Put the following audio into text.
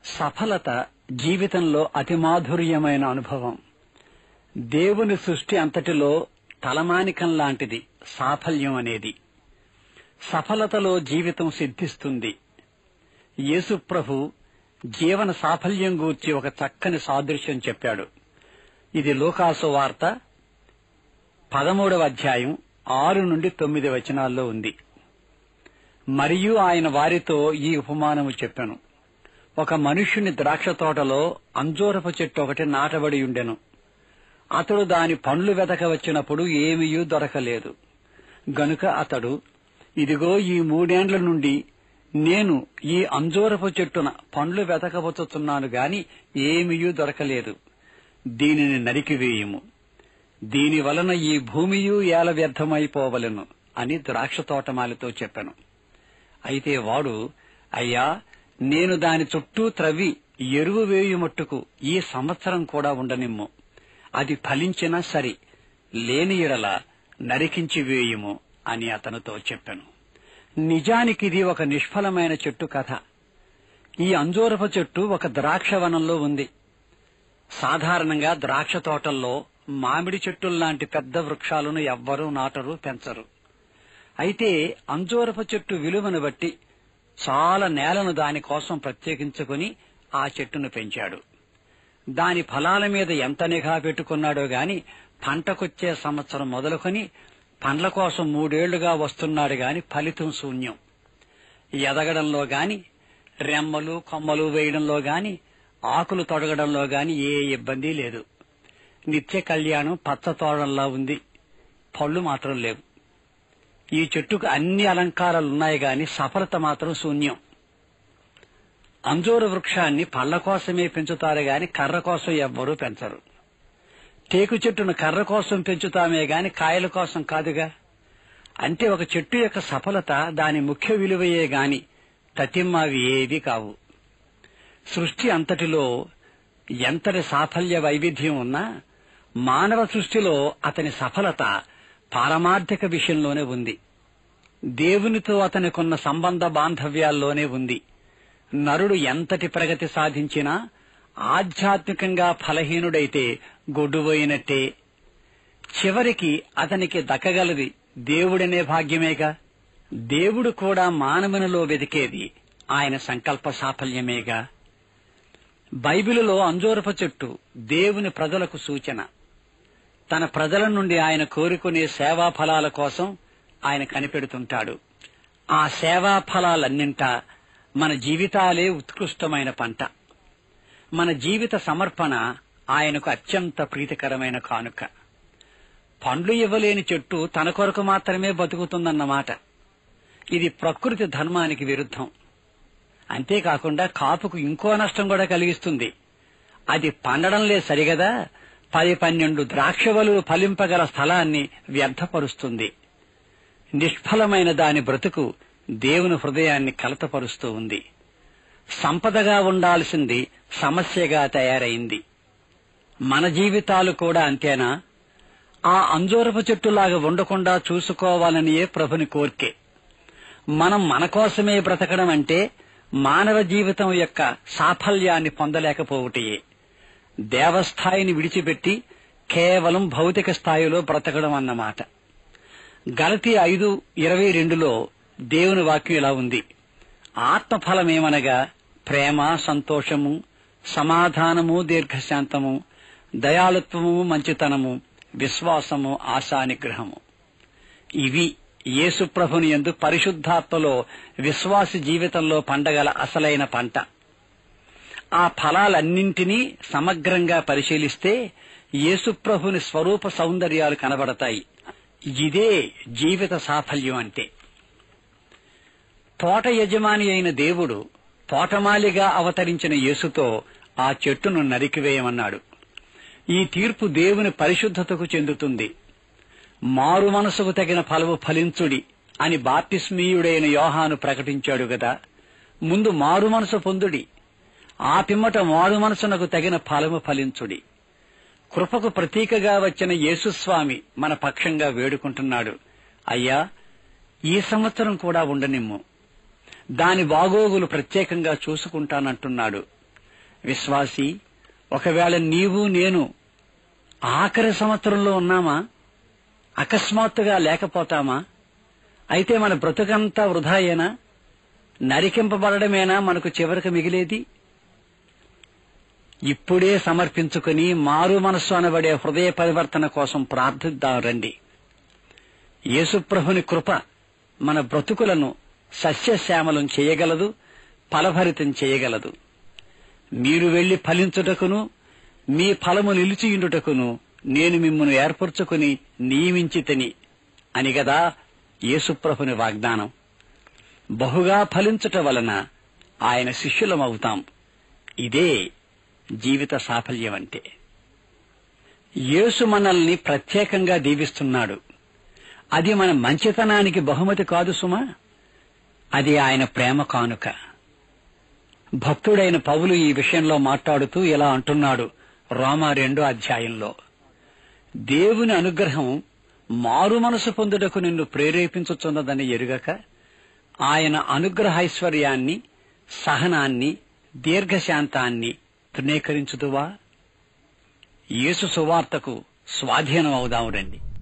సఫలత జీవితంలో అతి మాధుర్యమైన అనుభవం దేవుని సృష్టి అంతటిలో తలమానికం లాంటిది సాఫల్యం అనేది సఫలతలో జీవితం సిద్ధిస్తుంది యేసుప్రభు జీవన సాఫల్యం గూర్చి ఒక చక్కని సాదృశ్యం చెప్పాడు ఇది లోకాసు వార్త పదమూడవ అధ్యాయం ఆరు నుండి తొమ్మిది వచనాల్లో ఉంది మరియు ఆయన వారితో ఈ ఉపమానము చెప్పాను ఒక మనుష్యుని ద్రాక్ష తోటలో అంజూరపు చెట్టు ఒకటి నాటబడి ఉండెను అతడు దాని పండ్లు వెతక వచ్చినప్పుడు ఏమీయూ దొరకలేదు గనుక అతడు ఇదిగో ఈ మూడేండ్ల నుండి నేను ఈ అంజూరపు చెట్టున పండ్లు వెతకవచ్చుతున్నాను గాని ఏమీయూ దొరకలేదు దీనిని నరికివేయుము దీని వలన ఈ భూమియు ఏల వ్యర్థమైపోవలెను అని ద్రాక్ష తోటమాలితో చెప్పాను అయితే వాడు అయ్యా నేను దాని చుట్టూ త్రవ్వి ఎరువు వేయుమట్టుకు ఈ సంవత్సరం కూడా ఉండనిమ్ము అది ఫలించినా సరి లేని ఎడల నరికించి వేయుము అని అతనితో చెప్పాను నిజానికిది ఒక నిష్ఫలమైన చెట్టు కథ ఈ అంజూరపు చెట్టు ఒక ద్రాక్ష వనంలో ఉంది సాధారణంగా ద్రాక్ష తోటల్లో మామిడి చెట్టుల్లాంటి పెద్ద వృక్షాలను ఎవ్వరూ నాటరు పెంచరు అయితే అంజూరపు చెట్టు విలువను బట్టి చాలా నేలను దానికోసం ప్రత్యేకించుకుని ఆ చెట్టును పెంచాడు దాని ఫలాల మీద ఎంత నిఘా పెట్టుకున్నాడో గాని పంటకొచ్చే సంవత్సరం మొదలుకొని పండ్ల కోసం మూడేళ్లుగా వస్తున్నాడు గాని ఫలితం శూన్యం ఎదగడంలో గాని రెమ్మలు కొమ్మలు వేయడంలో గాని ఆకులు తొడగడంలో గాని ఏ ఇబ్బంది లేదు నిత్య కళ్యాణం పచ్చ తోడంలా ఉంది పళ్ళు మాత్రం లేవు ఈ చెట్టుకు అన్ని అలంకారాలున్నాయి గాని సఫలత మాత్రం శూన్యం అంజూర వృక్షాన్ని పళ్ల కోసమే పెంచుతారు గాని కర్ర కోసం ఎవ్వరూ పెంచరు టేకు చెట్టును కర్ర కోసం పెంచుతామే గాని కాయల కోసం కాదుగా అంటే ఒక చెట్టు యొక్క సఫలత దాని ముఖ్య విలువయే గాని తతిమ్మవి ఏవి కావు సృష్టి అంతటిలో ఎంతటి సాఫల్య వైవిధ్యం ఉన్నా మానవ సృష్టిలో అతని సఫలత పారమార్థిక విషయంలోనే ఉంది దేవునితో అతనికున్న సంబంధ బాంధవ్యాల్లోనే ఉంది నరుడు ఎంతటి ప్రగతి సాధించినా ఆధ్యాత్మికంగా ఫలహీనుడైతే గొడ్డుపోయినట్టే చివరికి అతనికి దక్కగలది దేవుడనే భాగ్యమేగా దేవుడు కూడా మానవునిలో వెతికేది ఆయన సంకల్ప సాఫల్యమేగా బైబిలులో అంజూరపు చెట్టు దేవుని ప్రజలకు సూచన తన ప్రజల నుండి ఆయన కోరుకునే సేవా ఫలాల కోసం ఆయన కనిపెడుతుంటాడు ఆ సేవా ఫలాలన్నింటా మన జీవితాలే ఉత్కృష్టమైన పంట మన జీవిత సమర్పణ ఆయనకు అత్యంత ప్రీతికరమైన కానుక పండ్లు ఇవ్వలేని చెట్టు తన కొరకు మాత్రమే బతుకుతుందన్నమాట ఇది ప్రకృతి ధర్మానికి విరుద్ధం అంతేకాకుండా కాపుకు ఇంకో నష్టం కూడా కలిగిస్తుంది అది పండడంలే సరిగదా పది పన్నెండు ద్రాక్షవలు ఫలింపగల స్థలాన్ని వ్యర్థపరుస్తుంది నిష్ఫలమైన దాని బ్రతుకు దేవుని హృదయాన్ని కలతపరుస్తూ ఉంది సంపదగా ఉండాల్సింది సమస్యగా తయారైంది మన జీవితాలు కూడా అంతేనా ఆ అంజూరపు చెట్టులాగా ఉండకుండా చూసుకోవాలనియే ప్రభుని కోర్కే మనం మన కోసమే బ్రతకడం అంటే మానవ జీవితం యొక్క సాఫల్యాన్ని పొందలేకపోవటయే దేవస్థాయిని విడిచిపెట్టి కేవలం భౌతిక స్థాయిలో బ్రతకడం అన్నమాట గలతి ఐదు ఇరవై రెండులో దేవుని వాక్యం ఇలా ఉంది ఆత్మఫలమేమనగా ప్రేమ సంతోషము సమాధానము దీర్ఘశాంతము దయాళుత్వము మంచితనము విశ్వాసము ఆశానిగ్రహము ఇవి యేసుప్రభుని ఎందు పరిశుద్ధాత్మలో విశ్వాసి జీవితంలో పండగల అసలైన పంట ఆ ఫలాలన్నింటినీ సమగ్రంగా పరిశీలిస్తే యేసుప్రభుని స్వరూప సౌందర్యాలు కనబడతాయి ఇదే జీవిత సాఫల్యం అంటే తోట యజమాని అయిన దేవుడు తోటమాలిగా అవతరించిన యేసుతో ఆ చెట్టును నరికివేయమన్నాడు ఈ తీర్పు దేవుని పరిశుద్ధతకు చెందుతుంది మారు మనసుకు తగిన ఫలము ఫలించుడి అని బాప్తిస్మీయుడైన యోహాను ప్రకటించాడు గదా ముందు మారు మనసు పొందుడి ఆ పిమ్మట మారు మనసునకు తగిన ఫలము ఫలించుడి కృపకు ప్రతీకగా వచ్చిన యేసుస్వామి మన పక్షంగా వేడుకుంటున్నాడు అయ్యా ఈ సంవత్సరం కూడా ఉండనిమ్ము దాని బాగోగులు ప్రత్యేకంగా చూసుకుంటానంటున్నాడు విశ్వాసి ఒకవేళ నీవు నేను ఆఖరి సంవత్సరంలో ఉన్నామా అకస్మాత్తుగా లేకపోతామా అయితే మన బ్రతుకంతా వృధాయేనా నరికింపబడమేనా మనకు చివరికి మిగిలేది ఇప్పుడే సమర్పించుకుని మారు మనస్సు అనబడే హృదయ పరివర్తన కోసం ప్రార్థిద్దాం రండి యేసుప్రభుని కృప మన బ్రతుకులను సస్యశ్యామలం చేయగలదు ఫలభరితం చేయగలదు మీరు వెళ్లి ఫలించుటకును మీ ఫలము నిలిచియుండుటకును నేను మిమ్మల్ని ఏర్పరచుకుని నియమించితిని అని గదా యేసుప్రభుని వాగ్దానం బహుగా ఫలించుట వలన ఆయన శిష్యులమవుతాం ఇదే జీవిత సాఫల్యం అంటే యేసు మనల్ని ప్రత్యేకంగా దీవిస్తున్నాడు అది మన మంచితనానికి బహుమతి కాదు సుమా అది ఆయన ప్రేమ కానుక భక్తుడైన పౌలు ఈ విషయంలో మాట్లాడుతూ ఇలా అంటున్నాడు రోమా రెండో అధ్యాయంలో దేవుని అనుగ్రహం మారు మనసు పొందుటకు నిన్ను ప్రేరేపించుచున్నదని ఎరుగక ఆయన అనుగ్రహైశ్వర్యాన్ని సహనాన్ని దీర్ఘశాంతాన్ని తృణీకరించుదువా యేసు సువార్తకు స్వాధీనం అవుదాం రండి